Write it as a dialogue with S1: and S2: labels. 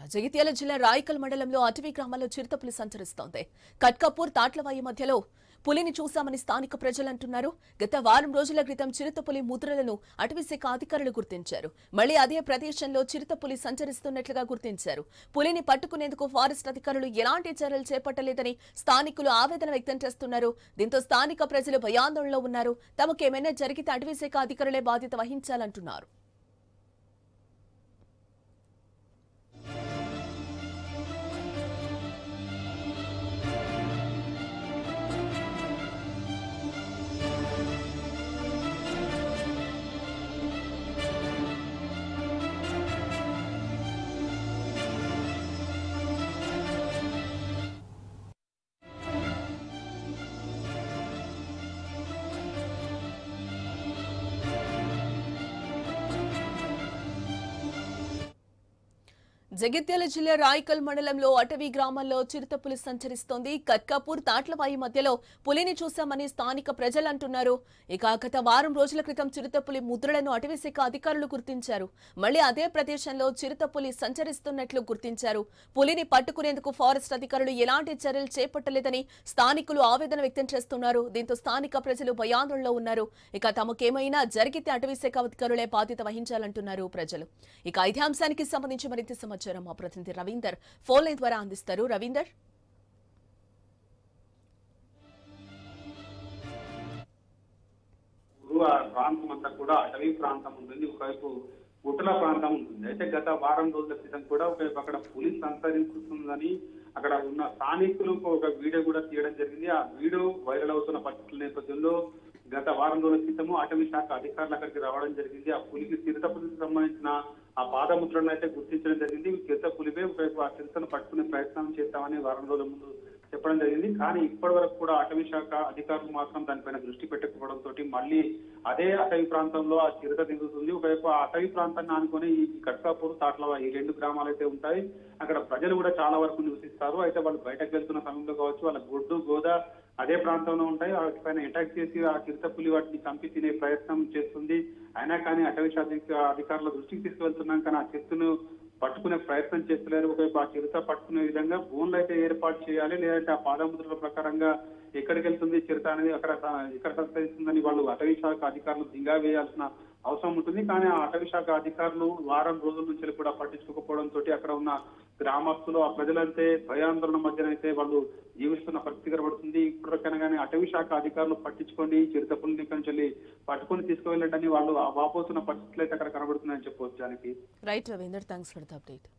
S1: జగిత్యాల జిల్లా రాయకల్ మండలంలో అటవీ గ్రామాల్లో చిరుతపులి సంచరిస్తోంది కట్కపూర్ తాట్లవాయి మధ్యలో పులిని చూశామని స్థానిక ప్రజలు అంటున్నారు గత వారం రోజుల క్రితం చిరుతపులి ముద్రలను అటవీశాఖ అధికారులు గుర్తించారు మళ్లీ అదే ప్రదేశంలో చిరుతపులి సంచరిస్తున్నట్లుగా గుర్తించారు పులిని పట్టుకునేందుకు ఫారెస్ట్ అధికారులు ఎలాంటి చర్యలు చేపట్టలేదని స్థానికులు ఆవేదన వ్యక్తం చేస్తున్నారు దీంతో స్థానిక ప్రజలు భయాందోళనలో ఉన్నారు తమకేమైనా జరిగితే అటవీశాఖ అధికారులే బాధ్యత వహించాలంటున్నారు జగిత్యాల జిల్లా రాయకల్ మండలంలో అటవీ గ్రామాల్లో చిరుతపులి సంచరిస్తోంది కట్కాపూర్ తాట్లవాయి మధ్యలో పులిని చూశామని స్థానిక ప్రజలు అంటున్నారు ఇక గత వారం రోజుల క్రితం చిరుతపులి ముద్రలను అటవీశాఖ అధికారులు గుర్తించారు మళ్లీ అదే ప్రదేశంలో చిరుతపులి సంచరిస్తున్నట్లు గుర్తించారు పులిని పట్టుకునేందుకు ఫారెస్ట్ అధికారులు ఎలాంటి చర్యలు చేపట్టలేదని స్థానికులు ఆవేదన వ్యక్తం చేస్తున్నారు దీంతో స్థానిక ప్రజలు భయాందోళనలో ఉన్నారు ఇక తమకేమైనా జరిగితే అటవీశాఖ అధికారులే బాధ్యత వహించాలంటున్నారు ప్రజలు ఇక ఇదే అంశానికి సంబంధించి మరింత సమాచారం మా ప్రతినిధి రవీందర్ ఫోన్ లైన్ ద్వారా అందిస్తారు రవీందర్
S2: ఊరు ఆ ప్రాంతం అంతా కూడా అటవీ ప్రాంతం ఉంటుంది ఒకవైపు గుట్టల ప్రాంతం ఉంటుంది అయితే గత వారం రోజుల క్రితం కూడా ఒకవైపు అక్కడ పులి సంతరిస్తుందని అక్కడ ఉన్న స్థానికులు ఒక వీడియో కూడా తీయడం జరిగింది ఆ వీడియో వైరల్ అవుతున్న పరిస్థితుల నేపథ్యంలో గత వారం రోజుల క్రితము అటవీ శాఖ అధికారులు అక్కడికి రావడం జరిగింది ఆ పులికి చిరుత పులికి సంబంధించిన ఆ పాదముద్రలను అయితే గుర్తించడం జరిగింది చిరుత పులివే ఒకవైపు ఆ చిరుతను పట్టుకునే ప్రయత్నం చేస్తామని వారం రోజుల ముందు చెప్పడం జరిగింది కానీ ఇప్పటి వరకు కూడా అటవీ శాఖ అధికారులు మాత్రం దానిపైన దృష్టి పెట్టకపోవడంతో మళ్ళీ అదే అటవీ ప్రాంతంలో ఆ చిరుత దిగుతుంది ఒకవైపు ఆ అటవీ ప్రాంతాన్ని ఆనుకొని ఈ కట్కాపూర్ తాట్లవ ఈ రెండు గ్రామాలు అయితే ఉంటాయి అక్కడ ప్రజలు కూడా చాలా వరకు నివసిస్తారు అయితే వాళ్ళు బయటకు వెళ్తున్న సమయంలో కావచ్చు వాళ్ళ గొడ్డు గోద అదే ప్రాంతంలో ఉంటాయి వాటిపైన అటాక్ చేసి ఆ చిరుత పులి వాటిని చంపి తినే ప్రయత్నం చేస్తుంది అయినా కానీ అటవీ శాఖ అధికారుల దృష్టికి తీసుకువెళ్తున్నాం కానీ ఆ చిరుతను పట్టుకునే ప్రయత్నం చేస్తలేరు ఒకవైపు ఆ చిరుత పట్టుకునే విధంగా బోన్లు అయితే ఏర్పాటు చేయాలి లేదంటే ఆ పాదముద్రల ప్రకారంగా ఎక్కడికి వెళ్తుంది చిరుత అనేది అక్కడ ఎక్కడ సంచరిస్తుందని వాళ్ళు అటవీ శాఖ అధికారులు దిగా వేయాల్సిన అవసరం ఉంటుంది కానీ ఆ అటవీ శాఖ అధికారులు వారం రోజుల నుంచి కూడా పట్టించుకోకపోవడంతో అక్కడ ఉన్న గ్రామస్తులు ఆ ప్రజలంతే భయాందోళన మధ్యన అయితే వాళ్ళు జీవిస్తున్న పరిస్థితి కనబడుతుంది ఇప్పటికైనా కానీ అటవీ శాఖ అధికారులు పట్టించుకోండి చిరుత పులిని ఇక్కడి నుంచి వెళ్ళి పట్టుకొని తీసుకువెళ్ళండి వాళ్ళు ఆ వాపోతున్న పరిస్థితులు అయితే అక్కడ కనబడుతున్నాయని చెప్పవచ్చు దానికి
S1: right Ravinder thanks for the update